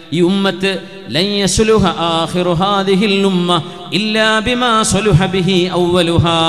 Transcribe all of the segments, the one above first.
ഈ ഉമ്മത്ത് ലൻ യസ്ലുഹ ആഖിറു ഹാദിഹിൽ ഉമ്മ ഇല്ലാ ബിമാ സലുഹ ബിഹി അവ്വലുഹാ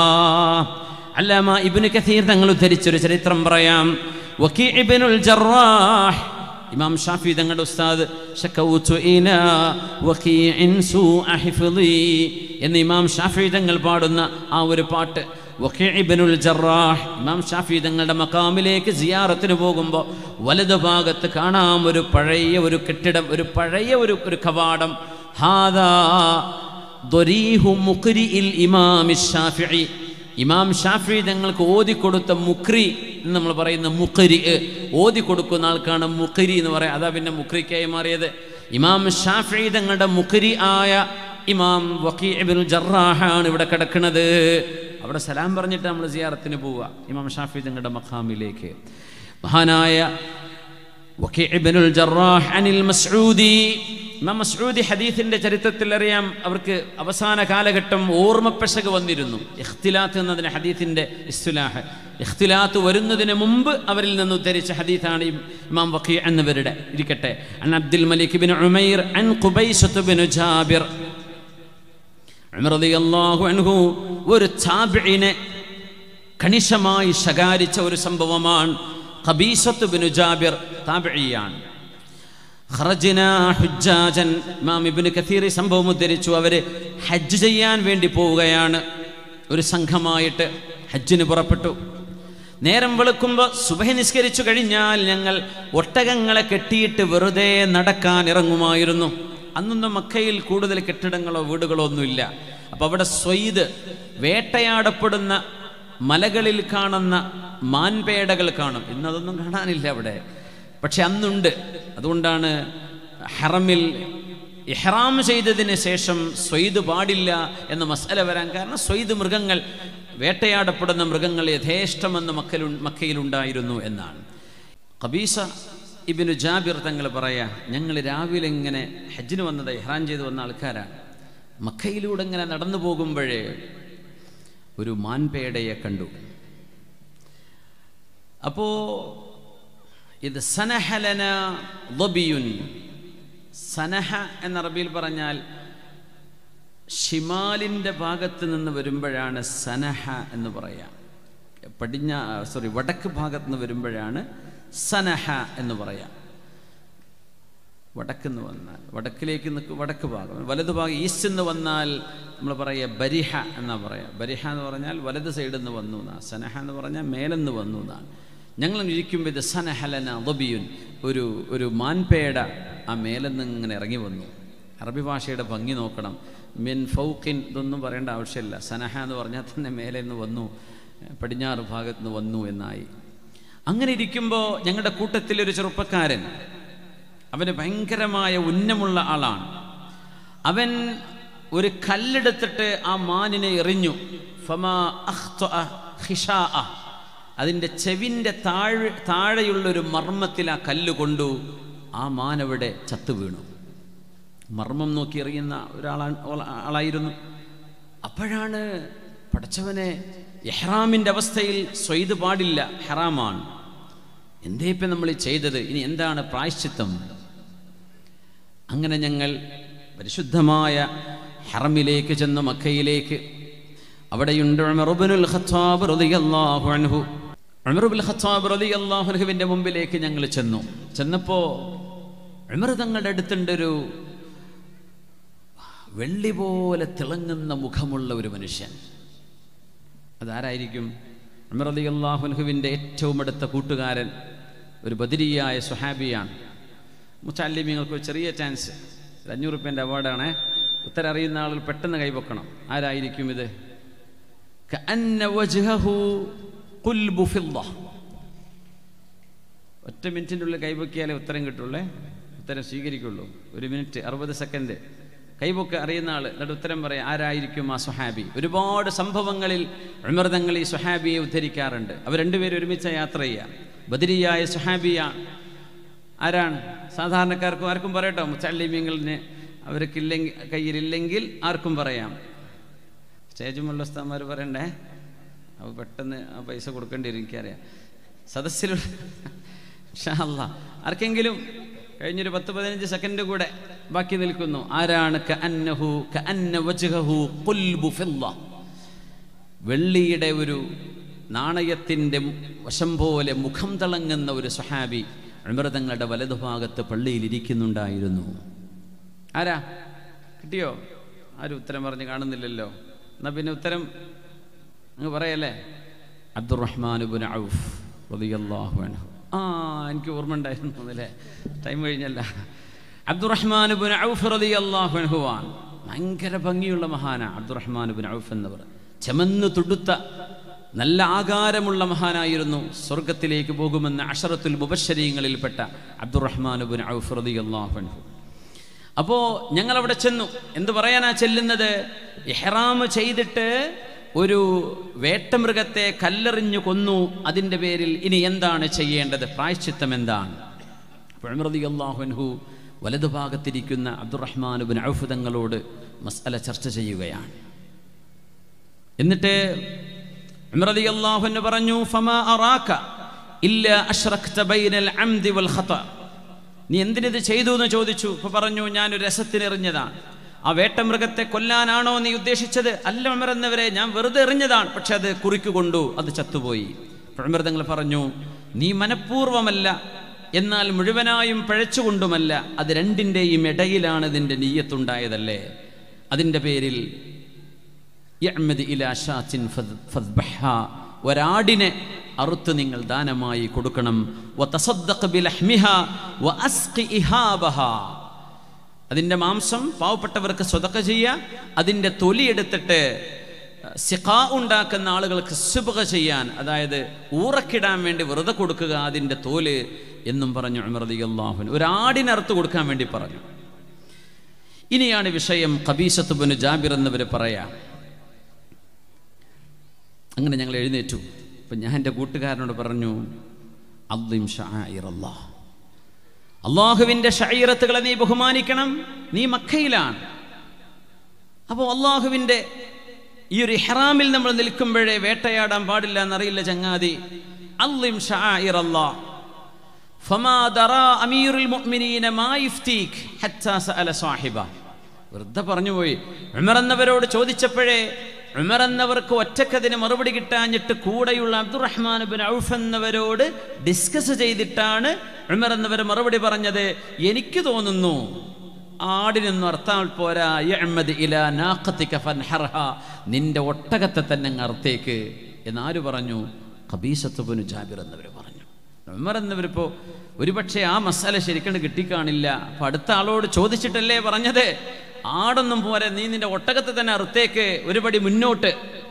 അല്ലാമ ഇബ്നു കഥീർ തങ്ങൾ ഉദ്ധരിച്ചൊരു ചരിത്രം പറയാം വക്കീ ഇബ്നുൽ ജറാഹ് ഇമാം ഷാഫി തങ്ങളുടെ ഉസ്താദ് ശക്കൗതു ഇലാ വഖീഇൻ സൂഅ ഹിഫ്ളി എന്ന് ഇമാം ഷാഫി തങ്ങൾ പാടുന്ന ആ ഒരു പാട്ട് വഖീ ഇബ്നുൽ ജറാഹ് ഇമാം ഷാഫി തങ്ങളുടെ മക്കാമിലേക്ക് സിയാറത്തിന് പോകുമ്പോൾ വലതുഭാഗത്ത് കാണാം ഒരു പഴയ ഒരു കെട്ടിടം ഒരു പഴയ ഒരു ഒരു കവാടം ഹാദാ ദൊരീഹു മുഖ്രിഇൽ ഇമാം ഷാഫിഇ ഇമാം ഷാഫി തങ്ങൾക്ക് ഓതിക്കൊടുത്ത മുക്രി എന്ന് നമ്മൾ പറയുന്ന മുഖരി ഓതി കൊടുക്കുന്ന ആൾക്കാണ് മുഖരി എന്ന് പറയാം അതാ പിന്നെ മുഖ്രിക്കായി മാറിയത് ഇമാം ഷാഫി തങ്ങളുടെ മുഖരി ആയ ഇമാം വക്കീബിൻ ജറാഹാണ് ഇവിടെ കിടക്കുന്നത് അവിടെ സലാം പറഞ്ഞിട്ട് നമ്മൾ സിയാറത്തിന് പോവുക ഇമാം ഷാഫി തങ്ങളുടെ മഖാമിലേക്ക് മഹാനായ വക്കീബിനുൽ ജറാഹ് അനിൽ മസ്ഊദി ഇമാം മസ്ഊദി ഹദീസിന്റെ ചരിത്രത്തിൽ അറിയാം അവർക്ക് അവസാന കാലഘട്ടം ഓർമ്മപ്പെശക് വന്നിരുന്നു ഇഖ്തിലാത്ത് എന്നതിന് ഹദീസിന്റെ ഇസ്തുലാഹ് ഇഖ്തിലാത്ത് വരുന്നതിന് മുമ്പ് അവരിൽ നിന്ന് ഉദ്ധരിച്ച ഹദീസാണ് ഇമാം വഖീ എന്നിവരുടെ ഇരിക്കട്ടെ അൻ അബ്ദുൽ മലിക് ബിൻ ഉമൈർ അൻ ഖുബൈസത്ത് ബിൻ ജാബിർ ഉമർ റളിയല്ലാഹു അൻഹു ഒരു താബിഇനെ കണിശമായി ശകാരിച്ച ഒരു സംഭവമാണ് ഖബീസത്ത് ബിൻ ജാബിർ താബിഇയാണ് ഖറജ്ന ഹുജ്ജാജൻ ഇമാം ഇബ്നു കഥീർ ഈ സംഭവം ഉദ്ധരിച്ചു അവർ ഹജ്ജ് ചെയ്യാൻ വേണ്ടി പോവുകയാണ് ഒരു സംഘമായിട്ട് ഹജ്ജിന് പുറപ്പെട്ടു നേരം വെളുക്കുമ്പോൾ സുബഹി നിസ്കരിച്ചു കഴിഞ്ഞാൽ ഞങ്ങൾ ഒട്ടകങ്ങളെ കെട്ടിയിട്ട് വെറുതെ നടക്കാൻ ഇറങ്ങുമായിരുന്നു അന്നൊന്നും മക്കയിൽ കൂടുതൽ കെട്ടിടങ്ങളോ വീടുകളോ ഒന്നുമില്ല അപ്പോൾ അവിടെ സ്വയ്ത് വേട്ടയാടപ്പെടുന്ന മലകളിൽ കാണുന്ന മാൻപേടകൾ കാണും ഇന്നതൊന്നും കാണാനില്ല അവിടെ പക്ഷെ അന്നുണ്ട് അതുകൊണ്ടാണ് ഹറമിൽ ഇഹ്റാം ചെയ്തതിന് ശേഷം സ്വയ്ത് പാടില്ല എന്ന മസല വരാൻ കാരണം സ്വയ്ത് മൃഗങ്ങൾ വേട്ടയാടപ്പെടുന്ന മൃഗങ്ങൾ യഥേഷ്ടമെന്ന് മക്കൽ മക്കയിലുണ്ടായിരുന്നു എന്നാണ് കബീസ ഇബിന് ജാബിർ തങ്ങൾ പറയാ ഞങ്ങൾ രാവിലെ ഇങ്ങനെ ഹജ്ജിന് വന്നത് ഇഹ്റാം ചെയ്ത് വന്ന ആൾക്കാരാണ് മക്കയിലൂടെ ഇങ്ങനെ നടന്നു പോകുമ്പോഴേ ഒരു മാൻപേടയെ കണ്ടു അപ്പോ ഇത് സനഹലന ലബിയുൻ സനഹ എന്ന അറബിയിൽ പറഞ്ഞാൽ ഷിമാലിൻ്റെ ഭാഗത്ത് നിന്ന് വരുമ്പോഴാണ് സനഹ എന്ന് പറയാം പടിഞ്ഞ സോറി വടക്ക് ഭാഗത്ത് നിന്ന് വരുമ്പോഴാണ് സനഹ എന്ന് പറയാം വടക്കുന്ന് വന്നാൽ വടക്കിലേക്ക് നിൽക്കും വടക്ക് ഭാഗം വലത് ഭാഗം ഈസ്റ്റ് എന്ന് വന്നാൽ നമ്മൾ പറയുക ബരിഹ എന്നാ പറയാം ബരിഹ എന്ന് പറഞ്ഞാൽ വലത് സൈഡിൽ നിന്ന് വന്നു എന്നാ സനഹ എന്ന് പറഞ്ഞാൽ മേലെന്ന് വന്നു എന്നാണ് ഞങ്ങൾ ഇരിക്കുമ്പോൾ ഇത് സനഹലന ദബിയുൻ ഒരു ഒരു മാൻപേട ആ മേലെന്ന് ഇങ്ങനെ ഇറങ്ങി വന്നു അറബി ഭാഷയുടെ ഭംഗി നോക്കണം മിൻ ഫൗക്കിൻ ഇതൊന്നും പറയേണ്ട ആവശ്യമില്ല സനഹ എന്ന് പറഞ്ഞാൽ തന്നെ മേലെ നിന്ന് വന്നു പടിഞ്ഞാറ് ഭാഗത്ത് നിന്ന് വന്നു എന്നായി അങ്ങനെ ഇരിക്കുമ്പോൾ ഞങ്ങളുടെ കൂട്ടത്തിലൊരു ചെറുപ്പക്കാരൻ അവന് ഭയങ്കരമായ ഉന്നമുള്ള ആളാണ് അവൻ ഒരു കല്ലെടുത്തിട്ട് ആ മാനിനെ എറിഞ്ഞു ഫമാ അഖ്തഅ ഖിശാഅ. അതിൻ്റെ ചെവിൻ്റെ താഴെ താഴെയുള്ളൊരു മർമ്മത്തിൽ ആ കല്ല് കൊണ്ടു ആ മാനവിടെ ചത്തു വീണു മർമ്മം നോക്കി എറിയുന്ന ഒരാളാണ് ആളായിരുന്നു അപ്പോഴാണ് പടച്ചവനെ എഹ്റാമിൻ്റെ അവസ്ഥയിൽ സ്വയ്ത് പാടില്ല ഹെറാമാണ് എന്തേ ഇപ്പം നമ്മൾ ഈ ചെയ്തത് ഇനി എന്താണ് പ്രായശ്ചിത്തം അങ്ങനെ ഞങ്ങൾ പരിശുദ്ധമായ ഹറമിലേക്ക് ചെന്ന് മക്കയിലേക്ക് അവിടെയുണ്ട് ഉമറുബ്നുൽ ഖത്താബ് റളിയല്ലാഹു അൻഹു ഉമറുബുൽ ഖത്താബ് റളിയല്ലാഹു അൻഹുവിൻ്റെ മുമ്പിലേക്ക് ഞങ്ങൾ ചെന്നു ചെന്നപ്പോൾ ഉമർ തങ്ങളുടെ അടുത്തുണ്ടൊരു വെള്ളി പോലെ തിളങ്ങുന്ന മുഖമുള്ള ഒരു മനുഷ്യൻ അതാരായിരിക്കും ഉമർ റളിയല്ലാഹു അൻഹുവിൻ്റെ ഏറ്റവും അടുത്ത കൂട്ടുകാരൻ ഒരു ബദരിയായ സുഹാബിയാണ് മുച്ചാലിമ്യങ്ങൾക്ക് ഒരു ചെറിയ ചാൻസ് ഒരു അഞ്ഞൂറ് റുപ്യൻ്റെ അവാർഡാണ് ഉത്തരം അറിയുന്ന ആളുകൾ പെട്ടെന്ന് കൈവക്കണം ആരായിരിക്കും ഇത് കഅന്ന വജ്ഹഹു ഖുൽബു ഫിദ്ദ. ഒറ്റ മിനിറ്റിൻ്റെ ഉള്ളിൽ കൈവക്കിയാലേ ഉത്തരം കിട്ടുള്ളേ ഉത്തരം സ്വീകരിക്കുള്ളൂ ഒരു മിനിറ്റ് അറുപത് സെക്കൻഡ് കൈവൊക്കെ അറിയുന്ന ആൾ എന്നിട്ട് ഉത്തരം പറയാം ആരായിരിക്കും ആ സുഹാബി ഒരുപാട് സംഭവങ്ങളിൽ ഉമർ തങ്ങൾ ഈ സുഹാബിയെ ഉദ്ധരിക്കാറുണ്ട് അവർ രണ്ടുപേരും ഒരുമിച്ച് യാത്ര ചെയ്യാം ബദരിയായ സുഹാബിയാണ് ആരാണ് സാധാരണക്കാർക്കും ആർക്കും പറയട്ടോ മുച്ചാലിമ്യങ്ങളിന് അവർക്കില്ലെങ്കിൽ കയ്യിലില്ലെങ്കിൽ ആർക്കും പറയാം സ്റ്റേജുമുള്ള ഉസ്താന്മാർ പറയണ്ടേ അപ്പോൾ പെട്ടെന്ന് ആ പൈസ കൊടുക്കേണ്ടി വരും എനിക്കറിയാം സദസ്സിലുള്ള ഷാ അല്ലാ ആർക്കെങ്കിലും കഴിഞ്ഞൊരു പത്ത് പതിനഞ്ച് സെക്കൻഡ് കൂടെ ബാക്കി നിൽക്കുന്നു ആരാണ് കഅന്നഹു കഅന്ന വജ്ഹഹു ഖുൽബു ഫിദ്ദ. വെള്ളിയുടെ ഒരു നാണയത്തിൻ്റെ വശം പോലെ മുഖം തിളങ്ങുന്ന ഒരു സഹാബി അമൃതങ്ങളുടെ വലതുഭാഗത്ത് പള്ളിയിൽ ഇരിക്കുന്നുണ്ടായിരുന്നു ആരാ കിട്ടിയോ ആരും ഉത്തരം പറഞ്ഞ് കാണുന്നില്ലല്ലോ എന്നാ പിന്നെ ഉത്തരം അങ്ങ് പറയല്ലേ അബ്ദുറഹ്മാനുബുൻ ഔഫ് റളിയല്ലാഹു അൻഹു ആ എനിക്ക് ഓർമ്മ ഉണ്ടായിരുന്നു അല്ലേ ടൈം കഴിഞ്ഞല്ല അബ്ദുറഹ്മാനുബുൻ ഔഫ് റളിയല്ലാഹു അൻഹുവാൻ ഭയങ്കര ഭംഗിയുള്ള മഹാനാ അബ്ദുറഹ്മാനുബുൻ ഔഫ് എന്നവർ ചെമന്ന് തുടുത്ത നല്ല ആകാരമുള്ള മഹാനായിരുന്നു സ്വർഗത്തിലേക്ക് പോകുമെന്ന അഷറത്തുൽ മുബശ്ശരീങ്ങളിൽപ്പെട്ട അബ്ദുറഹ്മാനുബുൻ ഔഫ് റളിയല്ലാഹു അൻഹു അപ്പോൾ ഞങ്ങൾ അവിടെ ചെന്നു എന്ത് പറയാനാ ചെല്ലുന്നത് ഇഹ്റാം ചെയ്തിട്ട് ഒരു വേട്ടമൃഗത്തെ കല്ലെറിഞ്ഞു കൊന്നു അതിൻ്റെ പേരിൽ ഇനി എന്താണ് ചെയ്യേണ്ടത് പ്രായശ്ചിത്തം എന്താണ് അള്ളാഹുൻഹു വലതുഭാഗത്തിരിക്കുന്ന അബ്ദുറഹ്മാനുബിൻ ഔഫ് തങ്ങളോട് മസാല ചർച്ച ചെയ്യുകയാണ് എന്നിട്ട് ഉമറതി അള്ളാഹുന് പറഞ്ഞു ഫമാ അറാക ഇല്ല അഷ്റഖ്ത ബൈനൽ അംദി വൽ ഖത നീ എന്തിനിത് ചെയ്തു എന്ന് ചോദിച്ചു അപ്പൊ പറഞ്ഞു ഞാൻ ഒരു രസത്തിനെറിഞ്ഞതാണ് ആ വേട്ടമൃഗത്തെ കൊല്ലാനാണോ നീ ഉദ്ദേശിച്ചത് അല്ല ഉമരെന്നവരെ ഞാൻ വെറുതെ എറിഞ്ഞതാണ് പക്ഷെ അത് കുറിക്ക് കൊണ്ടു അത് ചത്തുപോയി അമൃതങ്ങൾ പറഞ്ഞു നീ മനഃപൂർവമല്ല എന്നാൽ മുഴുവനായും പഴച്ചുകൊണ്ടുമല്ല അത് രണ്ടിൻ്റെയും ഇടയിലാണ് ഇതിൻ്റെ നീയത്തുണ്ടായതല്ലേ അതിൻ്റെ പേരിൽ യഅ്മദ് ഇലാ ഷാത്തിൻ ഫദ്- ഫദ്ബഹ്ഹ. ഒരാടിനെ അറുത്ത് നിങ്ങൾ ദാനമായി കൊടുക്കണം വതസദ്ദഖ് ബിലഹ്മിഹ വഅസ്ഖി ഇഹാബഹ. അതിൻ്റെ മാംസം പാവപ്പെട്ടവർക്ക് സ്വതക്ക ചെയ്യുക അതിൻ്റെ തൊലി എടുത്തിട്ട് സിഖാ ഉണ്ടാക്കുന്ന ആളുകൾക്ക് സുബക ചെയ്യാൻ അതായത് ഊറക്കിടാൻ വേണ്ടി വെറുതെ കൊടുക്കുക അതിൻ്റെ തോല് എന്നും പറഞ്ഞു ഉമർദി അള്ളാഹുൻ ഒരാടിനറുത്ത് കൊടുക്കാൻ വേണ്ടി പറഞ്ഞു ഇനിയാണ് വിഷയം ഖബീസത്ത് ബിൻ ജാബിർ എന്നിവർ പറയാം അങ്ങനെ ഞങ്ങൾ എഴുന്നേറ്റു അപ്പം ഞാൻ എൻ്റെ കൂട്ടുകാരനോട് പറഞ്ഞു അദ്ദിം ഷായിറല്ലാ അള്ളാഹുവിൻ്റെ ഷൈറത്തുകളെ നീ ബഹുമാനിക്കണം നീ മക്കയിലാണ് അപ്പോൾ അള്ളാഹുവിൻ്റെ ഈ ഒരു ഇഹ്റാമിൽ നമ്മൾ നിൽക്കുമ്പോഴേ വേട്ടയാടാൻ പാടില്ല എന്നറിയില്ല ചങ്ങാതി അല്ലിം ഷായിറല്ലാ فما درى أمير المؤمنين ما يفتيك حتى سأل صاحبه വെറുതെ പറഞ്ഞുപോയി ഉമർ എന്നവരോട് ചോദിച്ചപ്പോഴേ ഉമർ എന്നവർക്ക് ഒറ്റക്കതിന് മറുപടി കിട്ടാഞ്ഞിട്ട് കൂടെയുള്ള അബ്ദുറഹ്മാൻ ബിൻ ഔഫ് എന്നവരോട് ഡിസ്കസ് ചെയ്തിട്ടാണ് ഉമർ എന്നവർ മറുപടി പറഞ്ഞത് എനിക്ക് തോന്നുന്നു ആടിനൊന്നും അർത്താൽ പോരാ യഅ്മദ് ഇലാ നാഖത്തിക ഫൻഹർഹ നിന്റെ ഒട്ടകത്തെ തന്നെ അങ്ങ് അർത്തേക്ക് എന്നാര് പറഞ്ഞു ഖബീസത്ത് ബിൻ ജാബിർ എന്നവർ പറഞ്ഞു ഉമർ എന്നവരിപ്പോൾ ഒരുപക്ഷെ ആ മസാല ശരിക്കും കിട്ടിക്കാണില്ല അപ്പം അടുത്ത ആളോട് ചോദിച്ചിട്ടല്ലേ പറഞ്ഞത് ആടൊന്നും പോരെ നീ നിന്റെ ഒട്ടകത്തെ തന്നെ അറുത്തേക്ക് ഒരുപടി മുന്നോട്ട്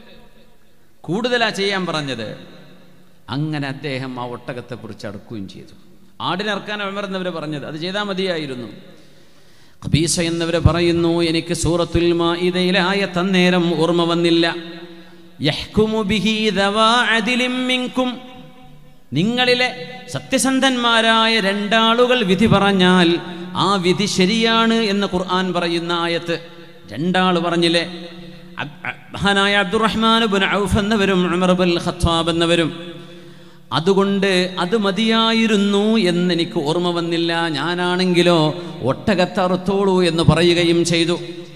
കൂടുതലാ ചെയ്യാൻ പറഞ്ഞത് അങ്ങനെ അദ്ദേഹം ആ ഒട്ടകത്തെ കുറിച്ച് അടക്കുകയും ചെയ്തു ആടിനറക്കാൻ ഉമർ എന്നവർ പറഞ്ഞത് അത് ചെയ്താൽ മതിയായിരുന്നു ഖബീസ എന്നവർ പറയുന്നു എനിക്ക് സൂറത്തുൽ മാഇദയിലെ ആയത്ത് അന്നേരം ഓർമ്മ വന്നില്ല യഹ്കുമു ബിഹി ദവാ അദിലിൻ മിൻകും നിങ്ങളിലെ സത്യസന്ധന്മാരായ രണ്ടാളുകൾ വിധി പറഞ്ഞാൽ ആ വിധി ശരിയാണ് എന്ന് ഖുർആൻ പറയുന്ന ആയത്ത് രണ്ടാൾ പറഞ്ഞില്ലേ അബ്- അ- മഹാനായ അബ്ദുറഹ്മാൻ ബിൻ ഔഫ് എന്നവരും ഉമർ ബിൻ ഖത്താബ് എന്നവരും അതുകൊണ്ട് അത് മതിയായിരുന്നു എന്ന് എനിക്ക് ഓർമ്മ വന്നില്ല ഞാനാണെങ്കിലോ ഒട്ടകത്തറുത്തോളൂ എന്ന് പറയുകയും ചെയ്തു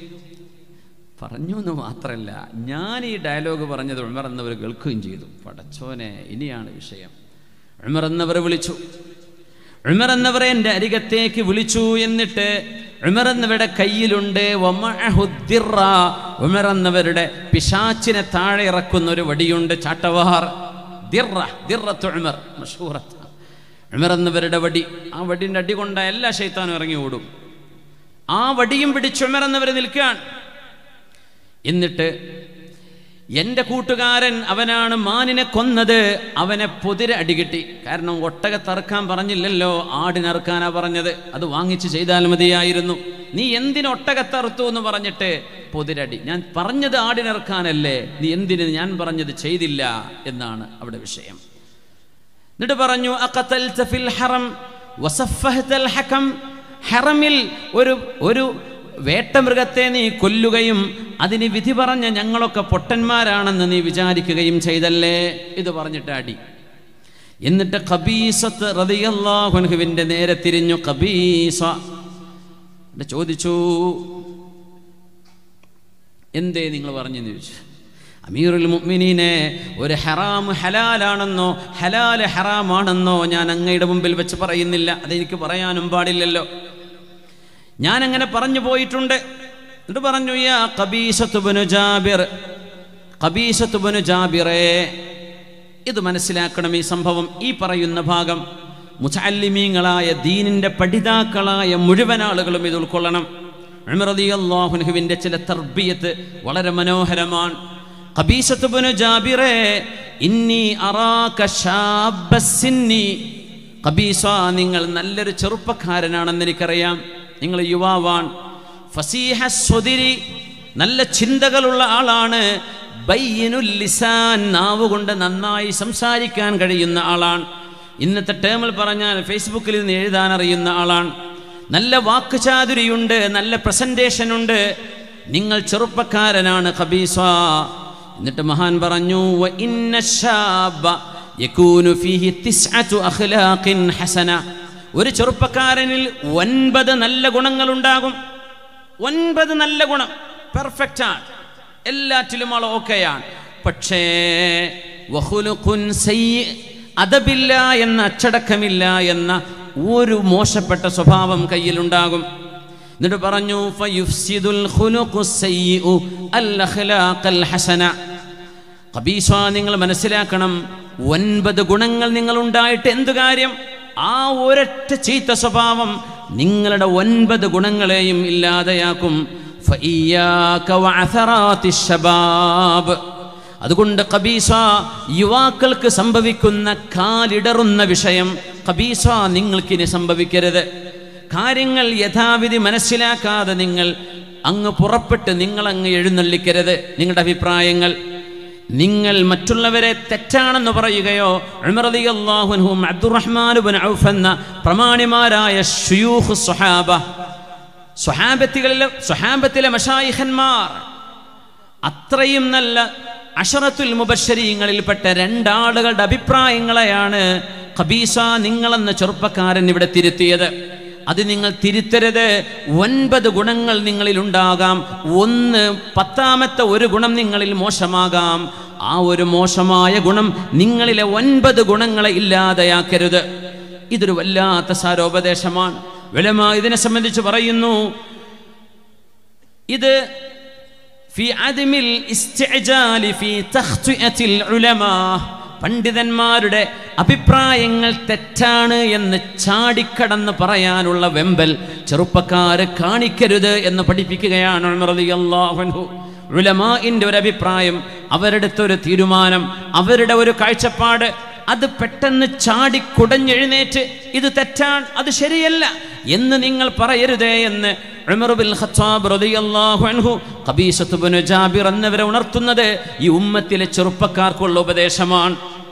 പറഞ്ഞു എന്ന് മാത്രമല്ല ഞാൻ ഈ ഡയലോഗ് പറഞ്ഞത് ഉമർ എന്നവർ കേൾക്കുകയും ചെയ്തു പടച്ചോനെ ഇനിയാണ് വിഷയം ഉമർ എന്നവർ വിളിച്ചു ഉമർ എന്നവരെ എൻ്റെ അരികത്തേക്ക് വിളിച്ചു എന്നിട്ട് ഉമർ എന്നവരുടെ കയ്യിലുണ്ട് വമഅഹു ദിറ. ഉമർ എന്നവരുടെ പിശാച്ചിനെ താഴെ ഇറക്കുന്ന ഒരു വടിയുണ്ട് ചാട്ടവാർ ദിറ ദിറത്ത് ഉമർ മഷൂറത്ത് ഉമർ എന്നവരുടെ വടി ആ വടിൻ്റെ അടി കൊണ്ട എല്ലാ ശൈത്താനും ഇറങ്ങി ഓടും ആ വടിയും പിടിച്ച് ഉമർ എന്നവർ നിൽക്കുകയാണ് എന്നിട്ട് എൻ്റെ കൂട്ടുകാരൻ അവനാണ് മാനിനെ കൊന്നത് അവനെ പൊതിര അടികിട്ടി കാരണം ഒട്ടകത്തറക്കാൻ പറഞ്ഞില്ലല്ലോ ആടിനറുക്കാനാ പറഞ്ഞത് അത് വാങ്ങിച്ച് ചെയ്താൽ മതിയായിരുന്നു നീ എന്തിന് ഒട്ടകത്തറുത്തു എന്ന് പറഞ്ഞിട്ട് പൊതിരടി ഞാൻ പറഞ്ഞത് ആടിനിറക്കാനല്ലേ നീ എന്തിന് ഞാൻ പറഞ്ഞത് ചെയ്തില്ല എന്നാണ് അവിടെ വിഷയം എന്നിട്ട് പറഞ്ഞു അഖതൽത ഫിൽ ഹറം വസഫഹതൽ ഹകം ഹറമിൽ ഒരു ഒരു വേട്ടമൃഗത്തെ നീ കൊല്ലുകയും അതിന് വിധി പറഞ്ഞ ഞങ്ങളൊക്കെ പൊട്ടന്മാരാണെന്ന് നീ വിചാരിക്കുകയും ചെയ്തല്ലേ ഇത് പറഞ്ഞിട്ട് അടി എന്നിട്ട് ഖബീസത്ത് റതിയല്ലാഹുൻഹുവിൻ്റെ നേരെ തിരിഞ്ഞു ഖബീസ എന്നിട്ട് ചോദിച്ചു എന്തേ നിങ്ങൾ പറഞ്ഞെന്ന് ചോദിച്ചു അമീറുൽ മുഅ്മിനീനെ ഒരു ഹറാം ഹലാലാണെന്നോ ഹലാല് ഹറാമാണെന്നോ ഞാൻ അങ്ങയുടെ മുമ്പിൽ വെച്ച് പറയുന്നില്ല അതെനിക്ക് പറയാനും പാടില്ലല്ലോ ഞാൻ അങ്ങനെ പറഞ്ഞു പോയിട്ടുണ്ട് എന്നിട്ട് പറഞ്ഞു യാ ഖബീസത്തുബനു ജാബിർ ഖബീസത്തുബനു ജാബിറേ ഇത് മനസ്സിലാക്കണം ഈ സംഭവം ഈ പറയുന്ന ഭാഗം മുച്ചാലിമീങ്ങളായ ദീനിൻ്റെ പഠിതാക്കളായ മുഴുവൻ ആളുകളും ഇത് ഉൾക്കൊള്ളണം അള്ളാഹുനുഹുവിൻ്റെ ചില തർബിയത്ത് വളരെ മനോഹരമാണ് ഖബീസത്തുബനു ജാബിറേ ഇന്നി അറാക ശാബസ്സിന്നി ഖബീസ നിങ്ങൾ നല്ലൊരു ചെറുപ്പക്കാരനാണെന്ന് എനിക്കറിയാം നിങ്ങൾ യുവാവാൻ ഫസീഹ സ്വതിരി നല്ല ചിന്തകളുള്ള ആളാണ് ബയ്യനുൽ ലിസാൻ നാവ് കൊണ്ട് നന്നായി സംസാരിക്കാൻ കഴിയുന്ന ആളാണ് ഇന്നത്തെ ടേമിൽ പറഞ്ഞാൽ ഫേസ്ബുക്കിൽ നിന്ന് എഴുതാൻ അറിയുന്ന ആളാണ് നല്ല വാക്കുചാതുരിയുണ്ട് നല്ല പ്രസന്റേഷൻ ഉണ്ട് നിങ്ങൾ ചെറുപ്പക്കാരനാണ് ഖബീസ എന്നിട്ട് മഹാൻ പറഞ്ഞു "വ ഇന്ന ശാബ യകൂനു ഫീഹി തിസ്അതു അഖ്ലാഖിൻ ഹസന ഒരു ചെറുപ്പക്കാരനിൽ ഒൻപത് നല്ല ഗുണങ്ങളുണ്ടാകും ഒൻപത് നല്ല ഗുണം പെർഫെക്റ്റ് ആണ് എല്ലാറ്റിലും ആൾ ഓക്കെയാണ് പക്ഷേ വഖുലുഖുൻ സയ്യ് അതബില്ല എന്ന അച്ചടക്കമില്ല എന്ന ഒരു മോശപ്പെട്ട സ്വഭാവം കയ്യിലുണ്ടാകും എന്നിട്ട് പറഞ്ഞു ഫയുഫ്സിദുൽ ഖുലുഖു സയ്യിഉ അൽ അഖ്ലാഖൽ ഹസന ഖബീസ നിങ്ങൾ മനസ്സിലാക്കണം ഒൻപത് ഗുണങ്ങൾ നിങ്ങൾ ഉണ്ടായിട്ട് എന്ത് കാര്യം ആ ഒരൊറ്റ ചീത്ത സ്വഭാവം നിങ്ങളുടെ ഒൻപത് ഗുണങ്ങളെയും ഇല്ലാതെയാക്കും ഫഇയ്യാക വഅഥറാത്തി ശബാബ് അതുകൊണ്ട് ഖബീസ യുവാക്കൾക്ക് സംഭവിക്കുന്ന കാലിടറുന്ന വിഷയം ഖബീസ നിങ്ങൾക്കിനി സംഭവിക്കരുത് കാര്യങ്ങൾ യഥാവിധി മനസ്സിലാക്കാതെ നിങ്ങൾ അങ്ങ് പുറപ്പെട്ട് നിങ്ങൾ അങ്ങ് എഴുന്നള്ളിക്കരുത് നിങ്ങളുടെ അഭിപ്രായങ്ങൾ നിങ്ങൾ മറ്റുള്ളവരെ തെറ്റാണെന്ന് പറയുകയോ അള്ളാഹുൻഹും അബ്ദുറഹ്മാനുബൻ ഔഫ് എന്ന പ്രമാണിമാരായ ഷുയൂഖ് സ്വഹാബ സ്വഹാബത്തികളിലെ സ്വഹാബത്തിലെ മഷായിഹന്മാർ അത്രയും നല്ല അഷറത്തുൽ മുബശ്ശരീങ്ങളിൽപ്പെട്ട രണ്ടാളുകളുടെ അഭിപ്രായങ്ങളെയാണ് ഖബീസ നിങ്ങളെന്ന ചെറുപ്പക്കാരൻ ഇവിടെ തിരുത്തിയത് അത് നിങ്ങൾ തിരുത്തരുത് ഒൻപത് ഗുണങ്ങൾ നിങ്ങളിൽ ഉണ്ടാകാം ഒന്ന് പത്താമത്തെ ഒരു ഗുണം നിങ്ങളിൽ മോശമാകാം ആ ഒരു മോശമായ ഗുണം നിങ്ങളിലെ ഒൻപത് ഗുണങ്ങളെ ഇല്ലാതെയാക്കരുത് ഇതൊരു വല്ലാത്ത സാരോപദേശമാണ് വിലമ ഇതിനെ സംബന്ധിച്ച് പറയുന്നു ഇത് ഫി അദ്മിൽ ഇസ്തിഅജാലി ഫി തഖ്തിഅത്തിൽ ഉലമാ പണ്ഡിതന്മാരുടെ അഭിപ്രായങ്ങൾ തെറ്റാണ് എന്ന് ചാടിക്കടന്ന് പറയാനുള്ള വെമ്പൽ ചെറുപ്പക്കാര് കാണിക്കരുത് എന്ന് പഠിപ്പിക്കുകയാണ് ഉമർ റളിയല്ലാഹു അൻഹു ഉലമാഇന്റെ ഒരു അഭിപ്രായം അവരുടെ ഒരു തീരുമാനം അവരുടെ ഒരു കാഴ്ചപ്പാട് അത് പെട്ടെന്ന് ചാടി കുടഞ്ഞെഴുന്നേറ്റ് ഇത് തെറ്റാണ് അത് ശരിയല്ല എന്ന് നിങ്ങൾ പറയരുതേ എന്ന് ഉമർ ബിൻ ഖത്താബ് റളിയല്ലാഹു അൻഹു ഖബീസത്ത് ബിൻ ജാബിർ എന്നിവരെ ഉണർത്തുന്നത് ഈ ഉമ്മത്തിലെ ചെറുപ്പക്കാർക്കുള്ള ഉപദേശമാണ്